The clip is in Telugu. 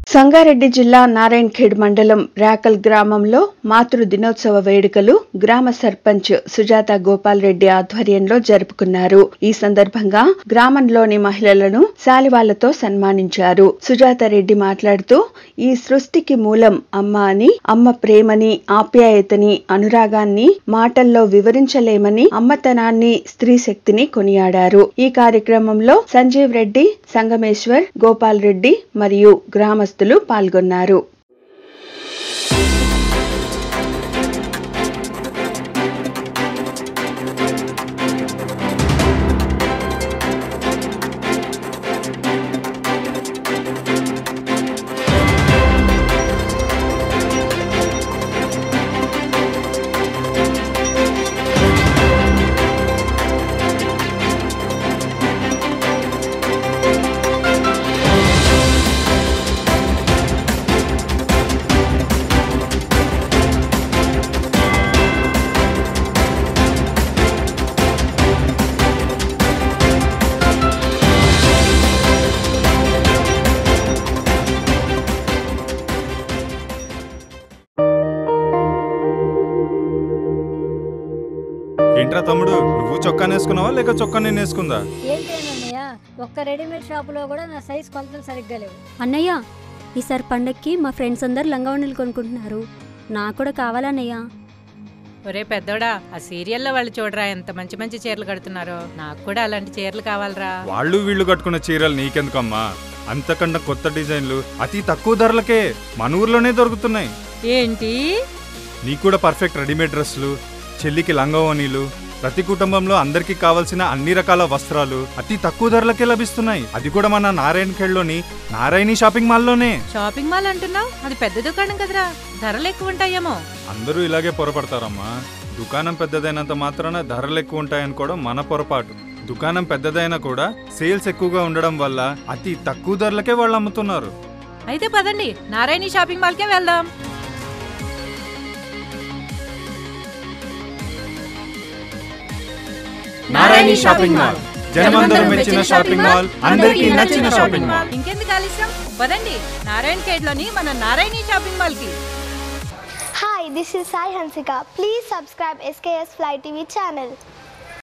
సంగారెడ్డి జిల్లా నారాయణఖేడ్ మండలం రాకల్ గ్రామంలో మాతృ దినోత్సవ వేడుకలు గ్రామ సర్పంచ్ సుజాత గోపాల్ రెడ్డి ఆధ్వర్యంలో జరుపుకున్నారు ఈ సందర్భంగా గ్రామంలోని మహిళలను శాలివాళ్లతో సన్మానించారు సుజాత రెడ్డి మాట్లాడుతూ ఈ సృష్టికి మూలం అమ్మ అని అమ్మ ప్రేమని ఆప్యాయతని అనురాగాన్ని మాటల్లో వివరించలేమని అమ్మతనాన్ని స్త్రీ శక్తిని కొనియాడారు ఈ కార్యక్రమంలో సంజీవ్ రెడ్డి సంగమేశ్వర్ గోపాల్ రెడ్డి మరియు గ్రామస్తులు పాల్గొన్నారు ఏంట్రా తమ్ముడు నువ్వు చొక్కా నేసుకున్నావా లేక చొక్కా నేను వేసుకుందా ఏంటేనన్నయ్య ఒక్క రెడీమేడ్ షాపులో కూడా నా సైజ్ కొలతలు సరిగ్గా లేవు అన్నయ్య ఈసారి పండక్కి మా ఫ్రెండ్స్ అందరు లంగావణులు కొనుక్కుంటున్నారు నాకు కూడా కావాలన్నయ్య ఒరే పెద్దోడా ఆ సీరియల్లో వాళ్ళు చూడరా ఎంత మంచి మంచి చీరలు కడుతున్నారో నాకు కూడా అలాంటి చీరలు కావాలరా వాళ్ళు వీళ్ళు కట్టుకున్న చీరలు నీకెందుకమ్మా అంతకన్నా కొత్త డిజైన్లు అతి తక్కువ ధరలకే మన ఊర్లోనే దొరుకుతున్నాయి ఏంటి నీకు కూడా పర్ఫెక్ట్ రెడీమేడ్ డ్రెస్సులు చెల్లికి లంగవనీలు ప్రతి కుటుంబంలో అందరికీ కావాల్సిన అన్ని రకాల వస్త్రాలు అతి తక్కువ ధరలకే లభిస్తున్నాయి అది కూడా మన నారాయణ ఖేడ్లోని నారాయణి షాపింగ్ మాల్లోనే షాపింగ్ మాల్ అంటున్నావు అది పెద్ద దుకాణం కదరా ధరలు ఎక్కువ ఉంటాయేమో అందరూ ఇలాగే పొరపడతారమ్మా దుకాణం పెద్దదైనంత మాత్రాన ధరలు ఎక్కువ ఉంటాయనుకోవడం మన పొరపాటు దుకాణం పెద్దదైనా కూడా సేల్స్ ఎక్కువగా ఉండడం వల్ల అతి తక్కువ ధరలకే వాళ్ళు అమ్ముతున్నారు అయితే పదండి నారాయణి షాపింగ్ మాల్కే వెళ్దాం నారాయణి షాపింగ్ మాల్ జనమందరం మెచ్చిన షాపింగ్ మాల్ అందరికీ నచ్చిన షాపింగ్ మాల్ ఇంకెందుకు ఆలస్యం పదండి నారాయణ ఖేడ్లోని మన నారాయణి షాపింగ్ మాల్ కి Hi, this is Sai Hansika. Please subscribe SKS Fly TV channel.